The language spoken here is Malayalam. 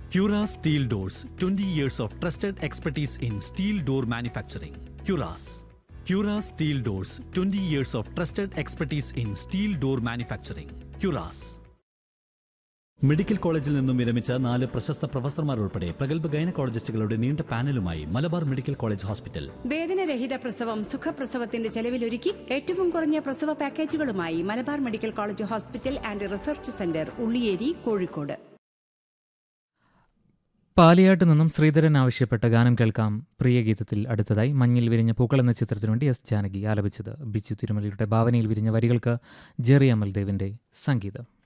Cura Steel Doors 20 years of trusted expertise in steel door manufacturing. Curas. Cura Steel Doors 20 years of trusted expertise in steel door manufacturing. Curas. Medical കോളേജിൽ നിന്നും വിരമിച്ച നാല് പ്രശസ്ത പ്രൊഫസർമാർ ഉൾപ്പെടെ പ്രഗത്ഭ ഗൈനക്കോളജിസ്റ്റുകളുടെ നീണ്ട പാനലുമായി മലബാർ മെഡിക്കൽ കോളേജ് ഹോസ്പിറ്റൽ വേദനരഹിത പ്രസവം സുഖപ്രസവത്തിന്റെ ചെലവിലൊരുക്കി ഏറ്റവും കുറഞ്ഞ പ്രസവ പാക്കേജുകളുമായി Malabar medical college hospital and research centre Ulliyeri Kozhikode Paliyath നിന്നും ശ്രീധരൻ ആവശ്യപ്പെട്ട ഗാനം കേൾക്കാം പ്രിയ ഗീതത്തിൽ അടുത്തതായി മഞ്ഞിൽ വിരിഞ്ഞ പൂക്കൾ എന്ന ചിത്രത്തിനു വേണ്ടി എസ് ജാനകി ആലപിച്ചത് ബിജു തിരുമലയുടെ ഭാവനയിൽ വിരിഞ്ഞ വരികൾക്ക് ജെറി അമൽദേവിന്റെ സംഗീതം